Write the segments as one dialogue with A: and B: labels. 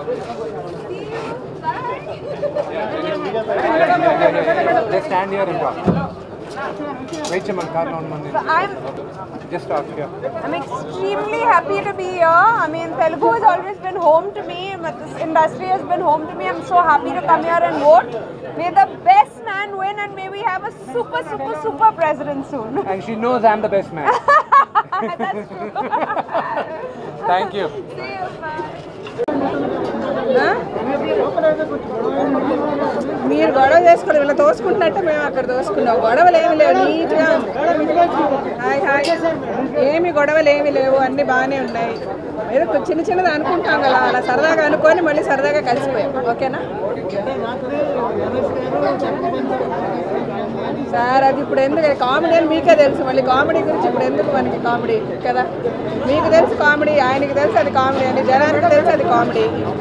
A: Just stand here and talk. Wait, Chaman, car on Monday.
B: I'm
A: Just talk here.
B: I'm extremely happy to be here. I mean, Telugu has always been home to me. but This industry has been home to me. I'm so happy to come here and vote. May the best man win, and may we have a super, super, super president soon.
A: And she knows I'm the best man.
B: That's true.
A: Thank you.
B: See you, bye.
C: మీరు గొడవ చేసుకోవడం ఇలా తోసుకుంటున్నట్టే మేము అక్కడ తోసుకున్నాం గొడవలు ఏమి లేవు నీట్గా ఉంది హాయ్ హాయ్ ఏమి గొడవలు ఏమి లేవు అన్నీ బాగానే ఉన్నాయి ఏదో కొ- చిన్న చిన్నది అనుకుంటాం కదా అలా సరదాగా అనుకొని మళ్ళీ సరదాగా కలిసిపోయాం ఓకేనా సార్ అది ఇప్పుడు ఎందుకు కామెడీ అని మీకే తెలుసు మళ్ళీ కామెడీ గురించి ఇప్పుడు ఎందుకు మనకి కామెడీ కదా మీకు తెలుసు కామెడీ ఆయనకి తెలుసు అది కామెడీ అని జనానికి తెలుసు అది కామెడీ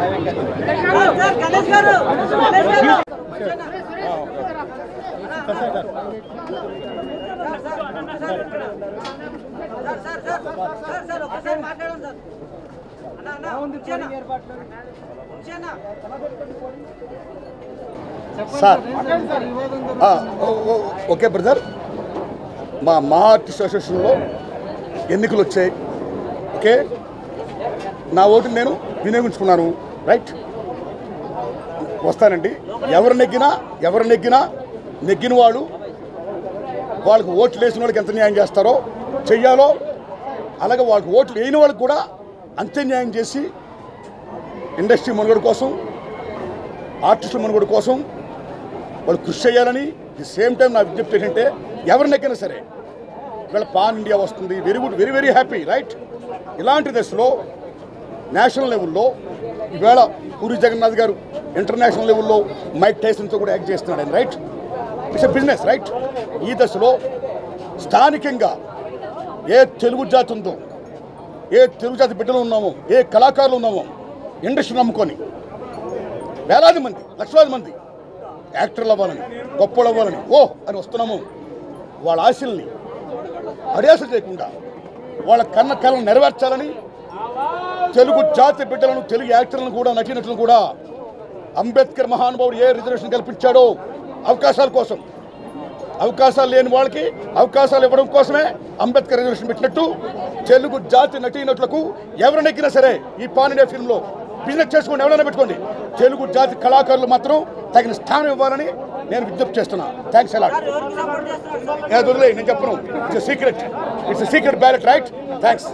D: సార్ ఆ, ఓ- ఓ- ఓకే బ్రదర్ మా మా ఆర్టిస్ట్ అసోసియేషన్లో ఎన్నికలు వచ్చాయి ఓకే నా ఓటు నేను వినియోగించుకున్నాను రైట్ వస్తానండి ఎవరు నెగ్గినా ఎవరు నెగ్గినా నెగ్గిన వాళ్ళు వాళ్ళకి ఓట్లు వేసిన వాళ్ళకి ఎంత న్యాయం చేస్తారో చెయ్యాలో అలాగే వాళ్ళకి ఓట్లు వేయని వాళ్ళకి కూడా అంతే న్యాయం చేసి ఇండస్ట్రీ మనుగడ కోసం ఆర్టిస్టుల మనుగడ కోసం వాళ్ళు కృషి చేయాలని ది సేమ్ టైం నా విజ్ఞప్తి ఏంటంటే ఎవరినెక్కినా సరే ఇవాళ పాన్ ఇండియా వస్తుంది very good very very happy right ఇలాంటి దశలో నేషనల్ లెవెల్లో ఈవేళ పూరి జగన్నాథ్ గారు ఇంటర్నేషనల్ లెవెల్లో మైక్ టైసన్తో కూడా యాక్ట్ చేస్తున్నాడు ఆయన right it's a business right ఈ దశలో స్థానికంగా ఏ తెలుగు జాతి ఉందో ఏ తెలుగు జాతి బిడ్డలు ఉన్నామో ఏ కళాకారులు ఉన్నామో ఇండస్ట్రీ నమ్ముకొని వేలాది మంది లక్షలాది మంది యాక్టర్లు అవ్వాలని గొప్పలు అవ్వాలని ఓ అని వస్తున్నాము వాళ్ళ ఆశల్ని అడియాస చేయకుండా వాళ్ళ కన్న కళను నెరవేర్చాలని తెలుగు జాతి బిడ్డలను తెలుగు యాక్టర్లను కూడా నటినట్లను కూడా అంబేద్కర్ మహానుభావుడు ఏ రిజర్వేషన్ కల్పించాడో అవకాశాల కోసం అవకాశాలు లేని వాళ్ళకి అవకాశాలు ఇవ్వడం కోసమే అంబేద్కర్ రిజర్వేషన్ పెట్టినట్టు తెలుగు జాతి నటీనటులకు ఎవరు నెగ్గినా సరే ఈ పాన్ ఇండియా ఫిల్మ్లో బిజినెస్ చేసుకోండి ఎవరైనా పెట్టుకోండి తెలుగు జాతి కళాకారులు మాత్రం తగిన స్థానం ఇవ్వాలని నేను విజ్ఞప్తి చేస్తున్నా థ్యాంక్స్ ఎలా వదిలే నేను చెప్పను it's secret it's secret ballot right thanks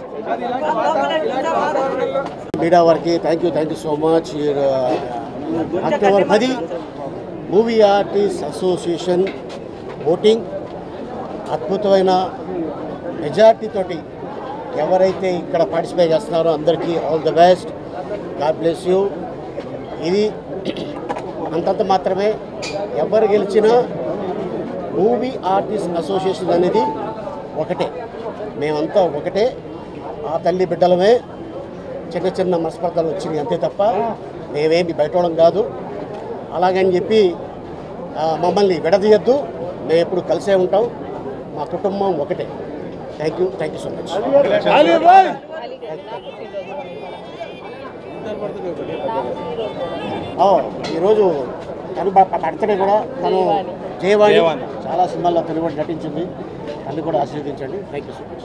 E: media వారికి thank you thank you so much October పది మూవీ ఆర్టిస్ట్ అసోసియేషన్ ఓటింగ్ అద్భుతమైన మెజార్టీ తోటి ఎవరైతే ఇక్కడ పార్టిసిపేట్ చేస్తున్నారో అందరికీ all the best God bless you ఇది అంతంత మాత్రమే ఎవరు గెలిచినా మూవీ ఆర్టిస్ట్ అసోసియేషన్ అనేది ఒకటే మేమంతా ఒకటే ఆ తల్లి బిడ్డలమే చిన్న చిన్న మనస్పర్ధలు వచ్చినాయి అంతే తప్ప మేమేమి బయటోళం కాదు అలాగని చెప్పి ఆ, మమ్మల్ని విడదీయద్దు మేము ఎప్పుడు కలిసే ఉంటాం మా కుటుంబం ఒకటే thank you thank you so much ఓ, ఈరోజు తను బర్త్డే కూడా తను జయవాణి చాలా సినిమాల్లో తను కూడా నటించింది తను కూడా ఆశీర్వదించండి థ్యాంక్ యూ సో మచ్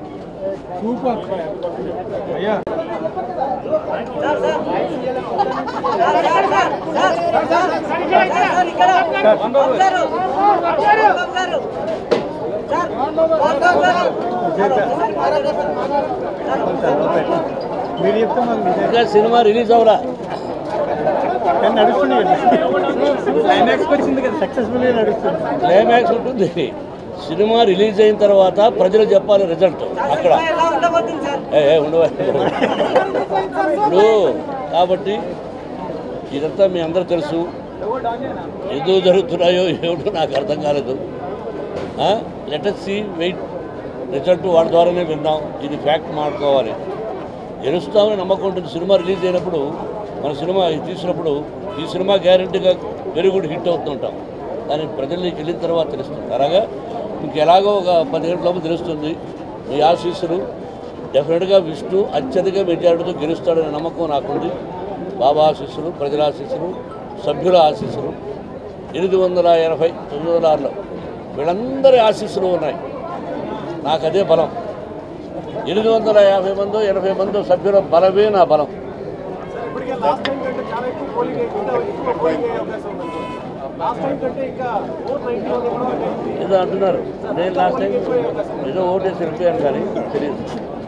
F: ఇంకా సినిమా రిలీజ్ అవరా క్లైమాక్స్ ఉంటుంది సినిమా రిలీజ్ అయిన తర్వాత ప్రజలు చెప్పాలి రిజల్ట్ అక్కడ ఏ, ఏ, ఉండవా ఇప్పుడు కాబట్టి ఇదంతా మీ అందరూ తెలుసు ఎందుకు జరుగుతున్నాయో ఏమిటో నాకు అర్థం కాలేదు లెటెస్ట్ సి వెయిట్ రిజల్ట్ వాడి ద్వారానే విందాం ఇది ఫ్యాక్ట్ మాట్లాడుకోవాలి గెలుస్తామని నమ్మకం ఉంటుంది సినిమా రిలీజ్ అయినప్పుడు మన సినిమా తీసినప్పుడు ఈ సినిమా గ్యారంటీగా వెరీ గుడ్ హిట్ అవుతుంటాం కానీ ప్రజల్లోకి వెళ్ళిన తర్వాత తెలుస్తుంది అలాగా మీకు ఎలాగో ఒక పది గంటల లోపు తెలుస్తుంది మీ ఆశీస్సులు డెఫినెట్గా విష్ణు అత్యధిక మెజారిటీతో గెలుస్తాడనే నమ్మకం నాకుంది బాబా ఆశీస్సులు ప్రజల ఆశీస్సులు సభ్యుల ఆశీస్సులు ఎనిమిది వందల ఎనభై తొమ్మిది వందల ఆరులో వీళ్ళందరి ఆశీస్సులు ఉన్నాయి నాకు అదే బలం ఎనిమిది వందల యాభై మందో ఎనభై మందో సభ్యుల బలమే నా బలం
A: ఇప్పటికే లాస్ట్ టైం కంటే చాలా ఎక్కువ పోలింగ్ ఇంకా ఎక్కువ పోలింగ్ అయ్యే అవకాశం ఉంది లాస్ట్ టైం కంటే ఇంకా ఫోర్ నైన్టీ వన్ కూడా
F: ఏదో అంటున్నారు నేను లాస్ట్ టైం ఏదో ఓటేసి వెళ్ళిపోయాను కానీ తెలియదు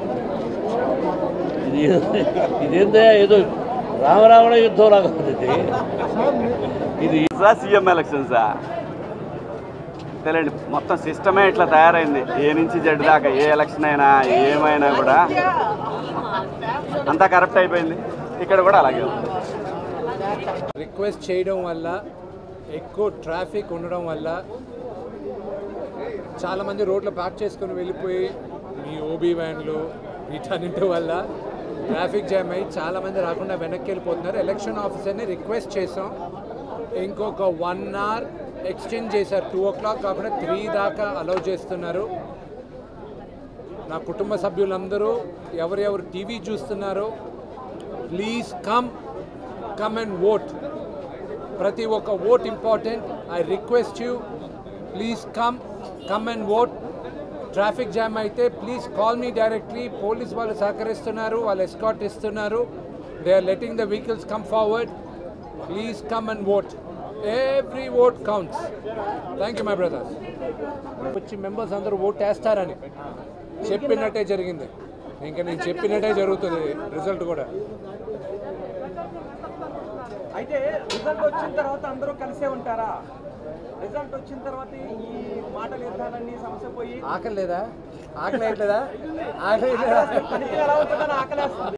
F: ఇది ఏదో- ఇదేందా ఏదో రామరావణ యుద్ధం లాగా ఉంది ఇది. ఇది
G: సార్ సీఎం ఎలక్షన్సా తెలియండి మొత్తం సిస్టమే ఇట్లా తయారైంది ఏ నుంచి జడ్ దాకా ఏ ఎలక్షన్ అయినా ఏమైనా కూడా అంతా కరెక్ట్ అయిపోయింది ఇక్కడ కూడా అలాగే ఉంది
A: రిక్వెస్ట్ చేయడం వల్ల ఎక్కువ ట్రాఫిక్ ఉండడం వల్ల చాలామంది రోడ్లు పార్క్ చేసుకొని వెళ్ళిపోయి మీ ఓబీ వ్యాన్లు వీటన్నింటి వల్ల ట్రాఫిక్ జామ్ అయ్యి చాలామంది రాకుండా వెనక్కి వెళ్ళిపోతున్నారు ఎలక్షన్ ఆఫీసర్ని రిక్వెస్ట్ చేసాం ఇంకొక వన్ అవర్ ఎక్స్టెండ్ చేశారు టూ ఓ క్లాక్ కాకుండా త్రీ దాకా అలౌ చేస్తున్నారు నా కుటుంబ సభ్యులందరూ ఎవరెవరు టీవీ చూస్తున్నారో please come come and vote ప్రతి ఒక్క vote important I request you please come come and vote traffic jam అయితే please call me directly police వాళ్ళు సహకరిస్తున్నారు వాళ్ళు ఎస్కాట్ ఇస్తున్నారు they are letting the vehicles come forward please come and vote every vote counts thank you my brothers వచ్చి members అందరూ vote వేస్తారని చెప్పినట్టే జరిగింది ఇంకా నేను చెప్పినట్టే జరుగుతుంది రిజల్ట్ కూడా
H: అయితే రిజల్ట్ వచ్చిన తర్వాత అందరూ కలిసే ఉంటారా రిజల్ట్ వచ్చిన తర్వాత ఈ మాటలు యుద్ధాలన్నీ సమస్య పోయి
A: ఆకలి లేదా ఆకలి వేయట్లేదా ఆకలి వేయట్లేదా
H: పనికి ఎలా ఉంటుందని ఆకలేస్తుంది